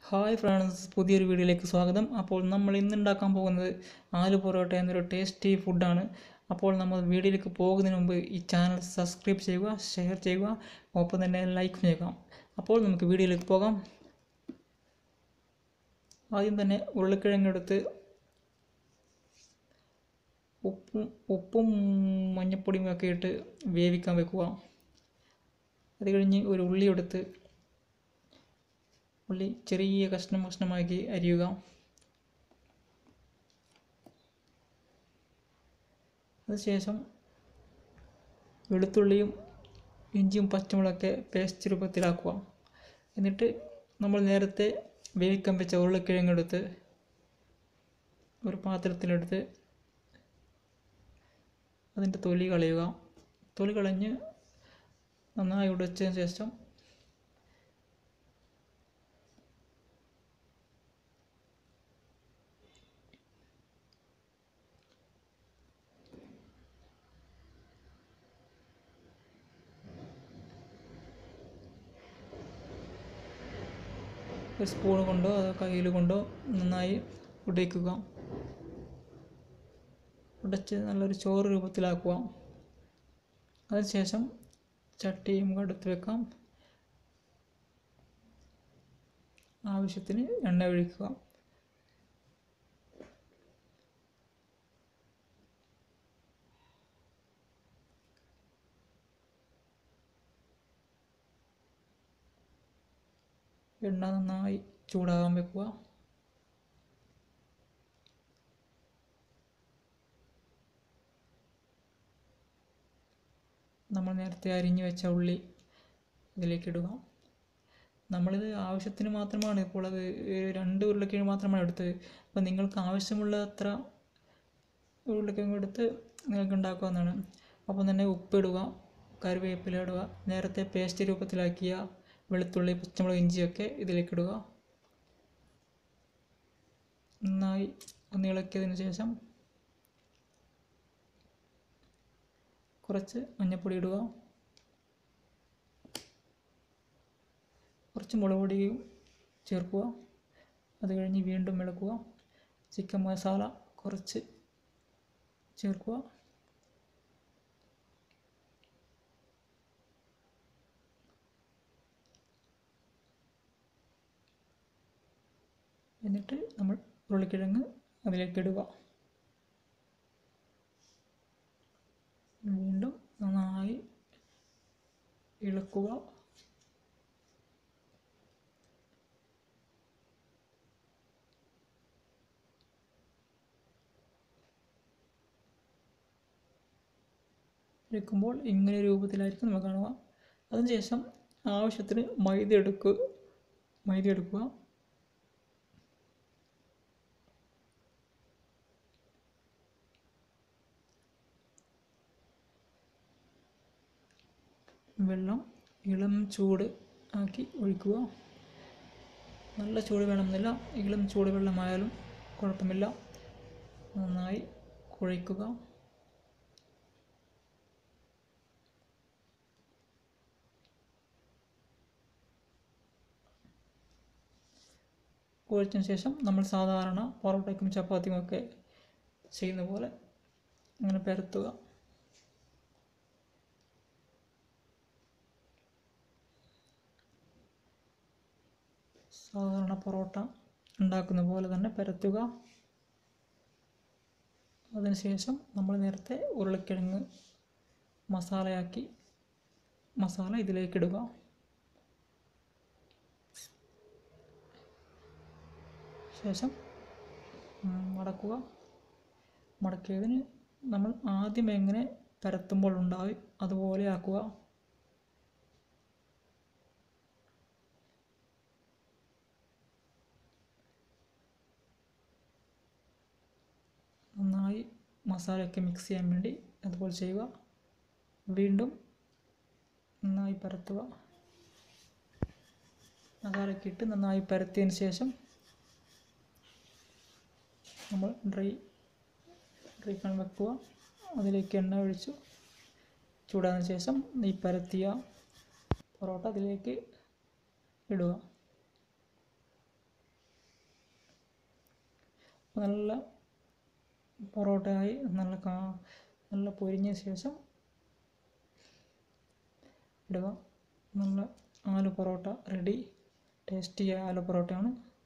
hi friends പുതിയൊരു വീഡിയോയിലേക്ക് സ്വാഗതം അപ്പോൾ നമ്മൾ ഇന്ന് ഉണ്ടാക്കാൻ പോകുന്നത് ആലു പൊറോട്ട എന്നൊരു ടേസ്റ്റി ഫുഡാണ് അപ്പോൾ നമ്മൾ വീഡിയോയിലേക്ക് പോകുന്നതിന് മുമ്പ് ഈ ചാനൽ സബ്സ്ക്രൈബ് ചെയ്യുക ഷെയർ ചെയ്യുക ഒപ്പം തന്നെ ലൈക്ക് ചെയ്യുക അപ്പോൾ നമുക്ക് വീഡിയോയിലേക്ക് പോകാം ആദ്യം തന്നെ ഉരുളക്കിഴങ്ങെടുത്ത് ഉപ്പും ഉപ്പും മഞ്ഞപ്പൊടിയും ഒക്കെ ഇട്ട് വേവിക്കാൻ വെക്കുക അത് കഴിഞ്ഞ് ഒരു ഉള്ളി എടുത്ത് ഉള്ളി ചെറിയ കഷ്ണം കഷ്ണമാക്കി അരിയുക അതിനുശേഷം വെളുത്തുള്ളിയും ഇഞ്ചിയും പച്ചമുളകൊക്കെ പേസ്റ്റ് രൂപത്തിലാക്കുക എന്നിട്ട് നമ്മൾ നേരത്തെ വേവിക്കാൻ വെച്ച ഉരുളക്കിഴങ്ങെടുത്ത് ഒരു പാത്രത്തിലെടുത്ത് അതിൻ്റെ തൊലി കളയുക തൊലി കളഞ്ഞ് നന്നായി ഉടച്ചതിന് ശേഷം ഒരു സ്പൂൺ കൊണ്ടോ അതോ കയ്യിൽ കൊണ്ടോ നന്നായി ഉടയ്ക്കുക ഉടച്ച് നല്ലൊരു ചോറ് രൂപത്തിലാക്കുക അതിനുശേഷം ചട്ടിയും അടുത്ത് വെക്കാം ആവശ്യത്തിന് എണ്ണ ഒഴിക്കുക എണ്ണ നന്നായി ചൂടാകാൻ വെക്കുക നമ്മൾ നേരത്തെ അരിഞ്ഞു വെച്ച ഉള്ളി ഇതിലേക്ക് ഇടുക നമ്മളിത് ആവശ്യത്തിന് മാത്രമാണ് ഇപ്പോൾ അത് രണ്ട് ഉരുളക്കിഴങ്ങ് മാത്രമാണ് എടുത്തത് അപ്പോൾ നിങ്ങൾക്ക് ആവശ്യമുള്ള അത്ര ഉരുളക്കിഴങ്ങ് എടുത്ത് നിങ്ങൾക്ക് ഉണ്ടാക്കാവുന്നതാണ് അപ്പം തന്നെ ഉപ്പിടുക കറിവേപ്പില ഇടുക നേരത്തെ പേസ്റ്റ് രൂപത്തിലാക്കിയ വെളുത്തുള്ളി പച്ചമുളക് ഇഞ്ചിയൊക്കെ ഇതിലേക്ക് ഇടുക നന്നായി ഒന്ന് ഇളക്കിയതിന് ശേഷം കുറച്ച് മഞ്ഞൾപ്പൊടി ഇടുക കുറച്ച് മുളക് പൊടിയും ചേർക്കുക അത് കഴിഞ്ഞ് വീണ്ടും ഇളക്കുക ചിക്കൻ മസാല കുറച്ച് ചേർക്കുക എന്നിട്ട് നമ്മൾ ഉരുളിക്കിഴങ്ങ് അതിലേക്ക് ഇടുക വീണ്ടും നന്നായി ഇളക്കുക ഇരിക്കുമ്പോൾ ഇങ്ങനെ രൂപത്തിലായിരിക്കും നമ്മൾ കാണുക അതിനുശേഷം ആവശ്യത്തിന് മൈദ എടുക്കുക മൈദ എടുക്കുക വെള്ളം ഇളം ചൂട് ആക്കി ഒഴിക്കുക നല്ല ചൂട് വേണമെന്നില്ല ഇളം ചൂട് വെള്ളമായാലും കുഴപ്പമില്ല നന്നായി കുഴയ്ക്കുക കുഴച്ചതിന് ശേഷം നമ്മൾ സാധാരണ പൊറോട്ടയ്ക്കും ചപ്പാത്തിക്കും ഒക്കെ ചെയ്യുന്ന പോലെ അങ്ങനെ പരത്തുക സാധാരണ പൊറോട്ട ഉണ്ടാക്കുന്ന പോലെ തന്നെ പരത്തുക അതിനുശേഷം നമ്മൾ നേരത്തെ ഉരുളക്കിഴങ്ങ് മസാലയാക്കി മസാല ഇതിലേക്ക് ഇടുക ശേഷം മടക്കുക മടക്കിയതിന് നമ്മൾ ആദ്യം എങ്ങനെ പരത്തുമ്പോൾ ഉണ്ടായി അതുപോലെ ആക്കുക നന്നായി മസാലയൊക്കെ മിക്സ് ചെയ്യാൻ വേണ്ടി അതുപോലെ ചെയ്യുക വീണ്ടും നന്നായി പരത്തുക മസാലയൊക്കെ ഇട്ട് നന്നായി പരത്തിയതിന് ശേഷം നമ്മൾ ഡ്രൈ ഡ്രൈ പാൻ വെക്കുക അതിലേക്ക് എണ്ണ ഒഴിച്ചു ചൂടാതിന് ശേഷം ഈ പരത്തിയ പൊറോട്ട അതിലേക്ക് ഇടുക നല്ല പൊറോട്ടയായി നല്ല കാ നല്ല പൊരിഞ്ഞ ശേഷം ഇടുക നല്ല ആലു പൊറോട്ട റെഡി ടേസ്റ്റി ആലു പൊറോട്ടയാണ്